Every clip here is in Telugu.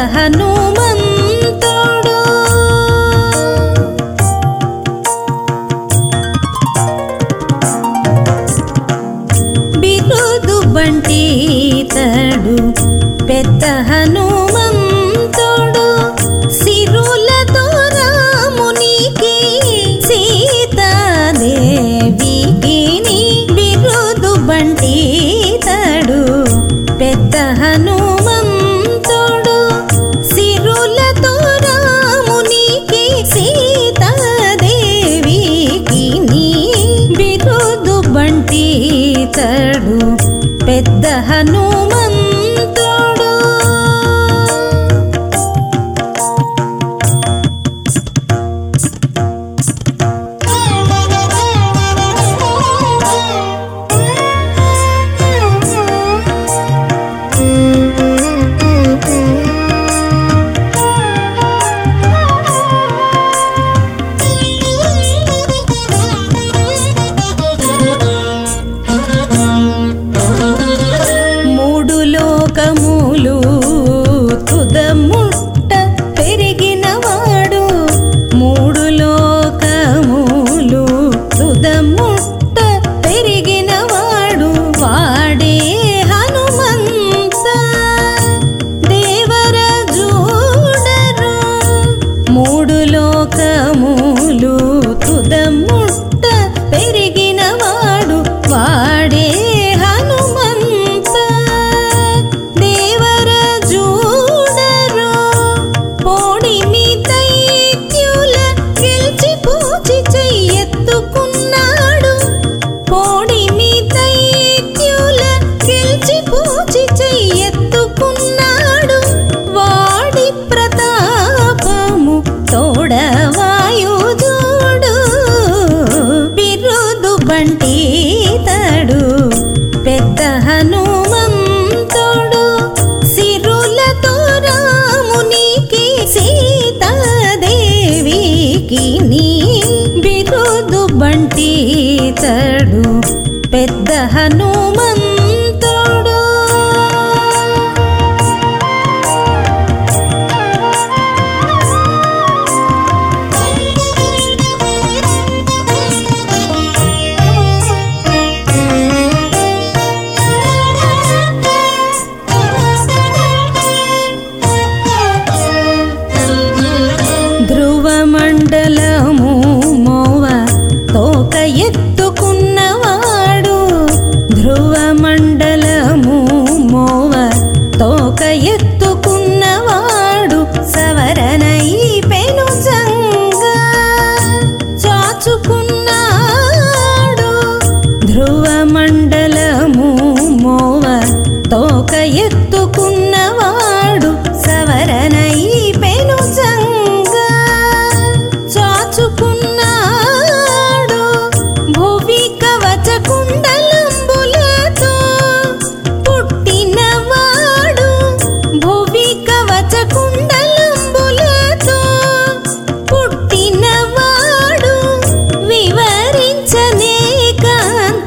హనుమంతుడు బిరుదు బంటీతడు పెద్ద హనుమంతుడు సిరులతో రామునికి సీతాదేవికి బిరుదు బంటీతడు పెద్ద హనుమంతుడు సిరులతో రామునికి సీతాదేవికి బిరుదు బంటీతడు పెద్ద హనుమంతుడు మూడు లోకములు తుదముట్ట పెరిగినవాడు మూడు లోకములు తుదముట్ట పెరిగినవాడు వాడే హనుమంత దేవర చూడరు మూడు లోకములు తుదముట్ట పెరిగినవాడు వాడే హనుమంత దేవర చూడరు పోడిమి దైత్యుల గెలిచి పూచి చెయ్యెత్తుకున్నాడు పోడిమి దైత్యుల గెలిచి పూచి చెయ్యెత్తుకున్నాడు వాడి ప్రతాపము తోడవాయుజుడు బిరుదు బంటీతడు పెద్ద హనుమంతుడు సిరులతో రామునికి సీతాదేవికి బిరుదు బంటీతడు పెద్ద హనుమంతుడు ధ్రువమండలము మోవ తోక ఎత్తుకున్నవాడు ధ్రువమండలము మోవ తోక ఎత్తుకున్నవాడు సవరనై పెను జంగా చాచుకున్నాడు ధ్రువమండలము మోవ తోక ఎత్తుకున్నవాడు సవరనై పెను జంగా చాచుకున్నాడు భువి కవచ కుండలంబులతో పుట్టినవాడు భువి కవచ కుండలంబులతో పుట్టినవాడు వివరించనే కాంత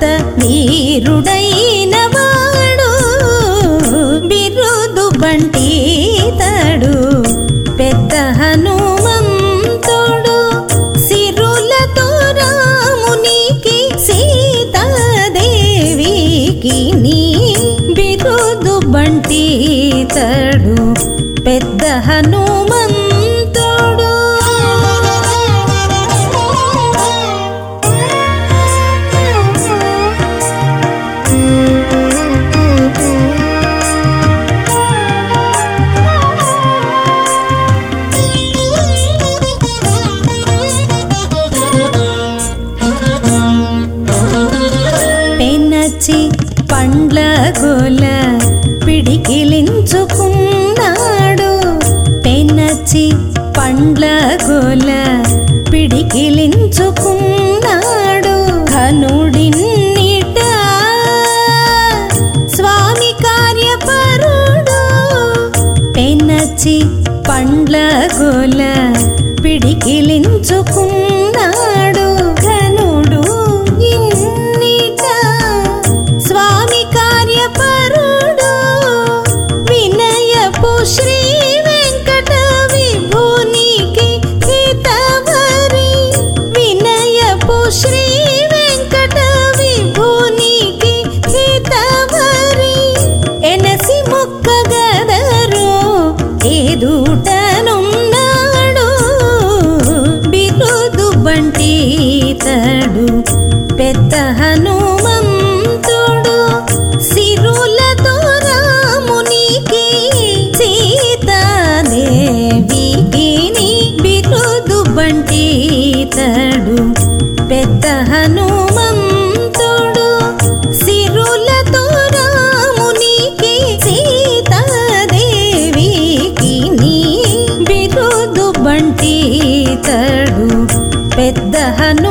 వీరుడైనవాడు బిరుదు బంటీతడు పెద్ద హనుమంతుడు సిరులతో రామునికి సీతాదేవికి బిరుదు బంటీతడు పెద్ద హనుమంతుడు పెనచి పండ్ల గోల పిడికిలించుకున్నాడు పెనచి పండ్ల గోల పిడికిలించుకున్నాడు ఘనుడిన్నిట స్వామి కార్యపరుడు పెనచి పండ్ల గోల పిడికిలించుకున్నాడు ఘనుడు ఇన్నిట స్వామి కార్యపరుడు వినయపు శ్రీ వెంకటేశ ఇతడు పెద్ద హనుమంతుడు సిరులతో రామునికి సీతాదేవికి నీ బిరుదు బంటితడు పెద్ద హను